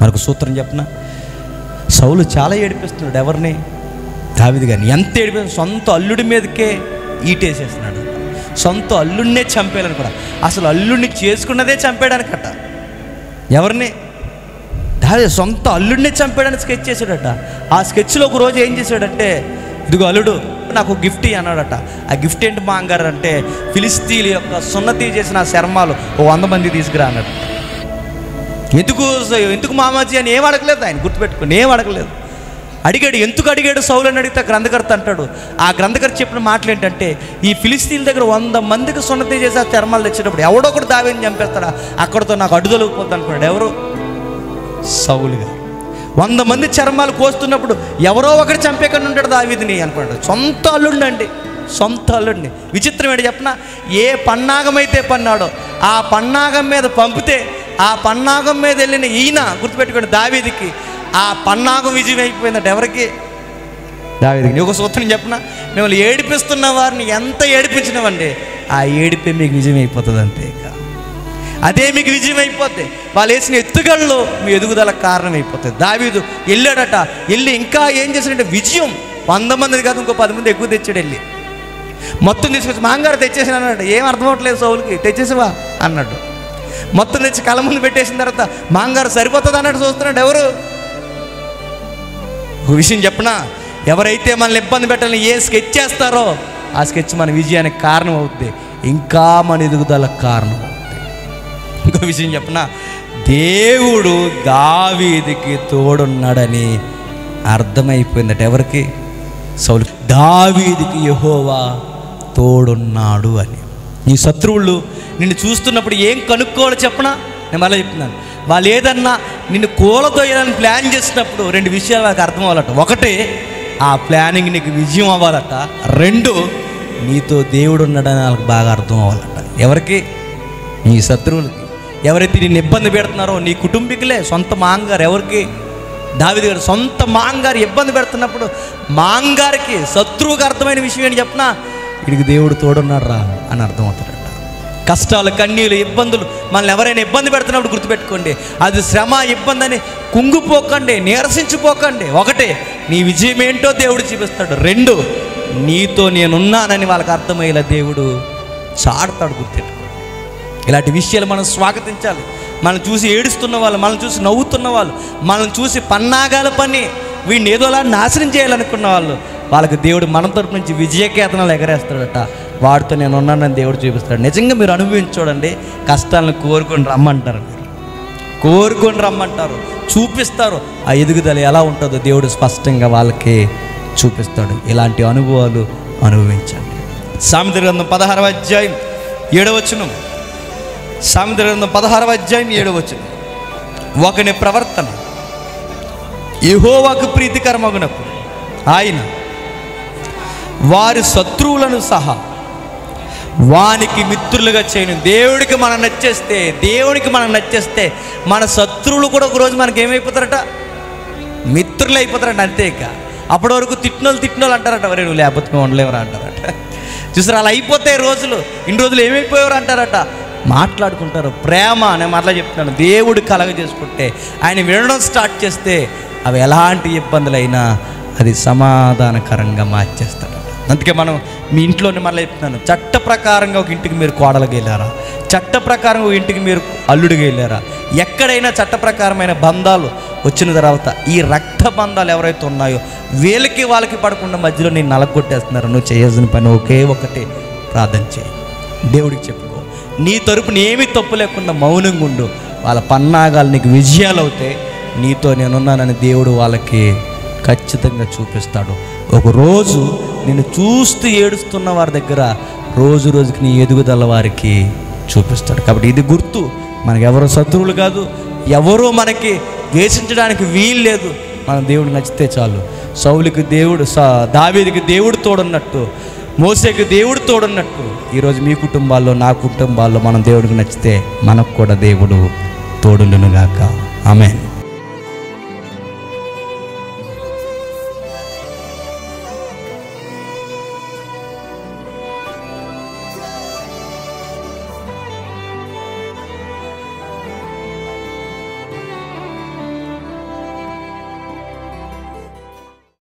మనకు సూత్రం చెప్పనా సౌలు చాలా ఏడిపిస్తున్నాడు ఎవరిని దావిది గారిని ఎంత ఏడిపిస్తున్నాడు సొంత అల్లుడి మీదకే ఈటేసేస్తున్నాడు సొంత అల్లుడినే చంపేయాలని కూడా అసలు అల్లుడిని చేసుకున్నదే చంపేయడానికట ఎవరిని దావి సొంత అల్లుడిని చంపేయడానికి స్కెచ్ చేశాడట ఆ స్కెచ్లో ఒక రోజు ఏం చేశాడంటే ఇదిగో అల్లుడు నాకు గిఫ్ట్ ఇయ్యి అన్నాడట ఆ గిఫ్ట్ ఏంటి మా అంగారు అంటే ఫిలిస్తీన్ల యొక్క సున్నతి చేసిన ఆ శర్మాలు ఓ వంద మంది తీసుకురా అన్నాడు ఎందుకు ఎందుకు మామాజీ అని ఏం అడగలేదు ఆయన గుర్తుపెట్టుకుని ఏం అడగలేదు అడిగాడు ఎందుకు అడిగాడు సౌలు అని అడిగితే గ్రంథకర్త అంటాడు ఆ గ్రంథకర్త చెప్పిన మాటలు ఏంటంటే ఈ ఫిలిస్తీన్ల దగ్గర వంద మందికి సున్నతి చేసి ఆ చర్మాలు తెచ్చేటప్పుడు ఎవడో ఒకటి దావేని చంపేస్తాడా అక్కడతో నాకు అడ్డుదొలగిపోద్ది అనుకున్నాడు ఎవరు సౌలు గారు వంద మంది చర్మాలు కోస్తున్నప్పుడు ఎవరో ఒకటి చంపేకన్నా ఉంటాడు దావీదిని అనుకున్నాడు సొంత అల్లుండి అండి సొంత అల్లుడిని విచిత్రం ఏంటి చెప్పనా ఏ పన్నాగం అయితే పన్నాడో ఆ పన్నాగం మీద పంపితే ఆ పన్నాగం మీద వెళ్ళిన ఈయన గుర్తుపెట్టుకోండి దావీదికి ఆ పన్నాగం విజయం అయిపోయిందట ఎవరికి దావీదికి నీ ఒక సూత్రం చెప్పనా మిమ్మల్ని ఏడిపిస్తున్న వారిని ఎంత ఏడిపించినవండి ఆ ఏడిపే మీకు విజయం అయిపోతుంది అంతే ఇక అదే మీకు విజయం అయిపోద్ది వాళ్ళు వేసిన ఎత్తుగళ్ళు మీ ఎదుగుదల కారణం అయిపోతుంది దావీదు వెళ్ళాడట వెళ్ళి ఇంకా ఏం చేశాడంటే విజయం వంద మంది కాదు ఇంకో పది మంది ఎక్కువ తెచ్చాడు వెళ్ళి మొత్తం తీసుకొచ్చి మాంగారు తెచ్చేసిన అన్నాడు ఏం అర్థం అవట్లేదు సౌలుకి తెచ్చేసివా అన్నాడు మొత్తం తెచ్చి కళ్ళ ముందు పెట్టేసిన తర్వాత మాంగారు సరిపోతుంది అన్నట్టు చూస్తున్నాడు ఎవరు ఒక విషయం చెప్పనా ఎవరైతే మనల్ని ఇబ్బంది పెట్టాలని ఏ స్కెచ్ చేస్తారో ఆ స్కెచ్ మన విజయానికి కారణం అవుద్ది ఇంకా మన ఎదుగుదలకు కారణం అవుద్ది ఇంకో విషయం చెప్పనా దేవుడు దావీదికి తోడున్నాడని అర్థమైపోయిందట ఎవరికి సౌలు దావీదికి యెహోవా తోడున్నాడు అని నీ శత్రువులు నిన్ను చూస్తున్నప్పుడు ఏం కనుక్కోవాలో చెప్పనా నేను మళ్ళీ చెప్తున్నాను వాళ్ళు ఏదన్నా నిన్ను కూలతోయాలని ప్లాన్ చేసినప్పుడు రెండు విషయాలు వాళ్ళకి అర్థం అవ్వాలట ఒకటి ఆ ప్లానింగ్ నీకు విజయం అవ్వాలట రెండు నీతో దేవుడు ఉన్నాడని వాళ్ళకి బాగా అర్థం అవ్వాలట ఎవరికి నీ శత్రువులకి ఎవరైతే నిన్ను ఇబ్బంది పెడుతున్నారో నీ కుటుంబీకులే సొంత మాంగారు ఎవరికి దావిది గారు సొంత మాంగారు ఇబ్బంది పెడుతున్నప్పుడు మాంగారికి శత్రువుకి అర్థమైన విషయం ఏంటి చెప్పనా వీడికి దేవుడు తోడున్నాడు రా అని అర్థమవుతాడట కష్టాలు కన్నీళ్ళు ఇబ్బందులు మనల్ని ఎవరైనా ఇబ్బంది పెడుతున్నప్పుడు గుర్తుపెట్టుకోండి అది శ్రమ ఇబ్బంది అని కుంగిపోకండి నీరసించిపోకండి ఒకటే నీ విజయం ఏంటో దేవుడు చూపిస్తాడు రెండు నీతో నేనున్నానని వాళ్ళకి అర్థమయ్యేలా దేవుడు చాడతాడు గుర్తెట్టుకో ఇలాంటి విషయాలు మనం స్వాగతించాలి మనం చూసి ఏడుస్తున్న వాళ్ళు మనం చూసి నవ్వుతున్న వాళ్ళు మనం చూసి పన్నాగాల పని వీడిని ఏదోలా నాశనం చేయాలనుకున్న వాళ్ళు వాళ్ళకి దేవుడు మన తరపు నుంచి విజయకేతనాలు ఎగరేస్తాడట వాడితో నేను ఉన్నానని దేవుడు చూపిస్తాడు నిజంగా మీరు అనుభవించి చూడండి కష్టాలను కోరుకొని రమ్మంటారు మీరు కోరుకొని రమ్మంటారు చూపిస్తారు ఆ ఎదుగుదల ఎలా ఉంటుందో దేవుడు స్పష్టంగా వాళ్ళకి చూపిస్తాడు ఇలాంటి అనుభవాలు అనుభవించండి సామెత గ్రంథం పదహారవ అధ్యాయం ఏడవచనం సామెత గ్రంథం పదహారవ అధ్యాయం ఏడవచనం ఒకని ప్రవర్తన యెహోవాకు ప్రీతికరమగునప్పుడు ఆయన వారి శత్రువులను సహా వానికి మిత్రులుగా చేయను దేవుడికి మనం నచ్చేస్తే దేవుడికి మనం నచ్చేస్తే మన శత్రువులు కూడా ఒకరోజు మనకి ఏమైపోతారట మిత్రులు అయిపోతారట అంతే ఇక అప్పటి వరకు తిట్టినోళ్ళు తిట్టినోళ్ళు అంటారట వరే నువ్వు లేకపోతే మేము ఉండలేవరా అంటారట చూసారు అలా అయిపోతాయి రోజులు ఇన్ని రోజులు ఏమైపోయారు అంటారట మాట్లాడుకుంటారు ప్రేమ అనే మాటలు చెప్తున్నాను దేవుడు కలగ చేసుకుంటే ఆయన వినడం స్టార్ట్ చేస్తే అవి ఎలాంటి ఇబ్బందులైనా అది సమాధానకరంగా మార్చేస్తాడు అందుకే మనం మీ ఇంట్లోనే మళ్ళీ చెప్తున్నాను చట్ట ప్రకారంగా ఒక ఇంటికి మీరు కోడలుగా వెళ్ళారా చట్ట ప్రకారం ఒక ఇంటికి మీరు అల్లుడిగా వెళ్ళారా ఎక్కడైనా చట్ట ప్రకారమైన బంధాలు వచ్చిన తర్వాత ఈ రక్త బంధాలు ఎవరైతే ఉన్నాయో వీళ్ళకి వాళ్ళకి పడకుండా మధ్యలో నేను నలగొట్టేస్తున్నారు నువ్వు చేయాల్సిన పని ఒకే ఒకటి ప్రార్థన చేయి దేవుడికి చెప్పుకో నీ తరపున ఏమీ తప్పు లేకుండా మౌనంగా ఉండు వాళ్ళ పన్నాగాలు నీకు విజయాలు అవుతాయి నీతో నేనున్నానని దేవుడు వాళ్ళకి ఖచ్చితంగా చూపిస్తాడు ఒక రోజు నేను చూస్తూ ఏడుస్తున్న వారి దగ్గర రోజు రోజుకి నీ ఎదుగుదల వారికి చూపిస్తాడు కాబట్టి ఇది గుర్తు మనకి ఎవరు శత్రువులు కాదు ఎవరూ మనకి ద్వేషించడానికి వీలు లేదు మన దేవుడు నచ్చితే చాలు సౌలికి దేవుడు స దావీదికి దేవుడు తోడున్నట్టు మోసేకి దేవుడు తోడున్నట్టు ఈరోజు మీ కుటుంబాల్లో నా కుటుంబాల్లో మనం దేవుడికి నచ్చితే మనకు కూడా దేవుడు తోడుండునుగాక ఆమెన్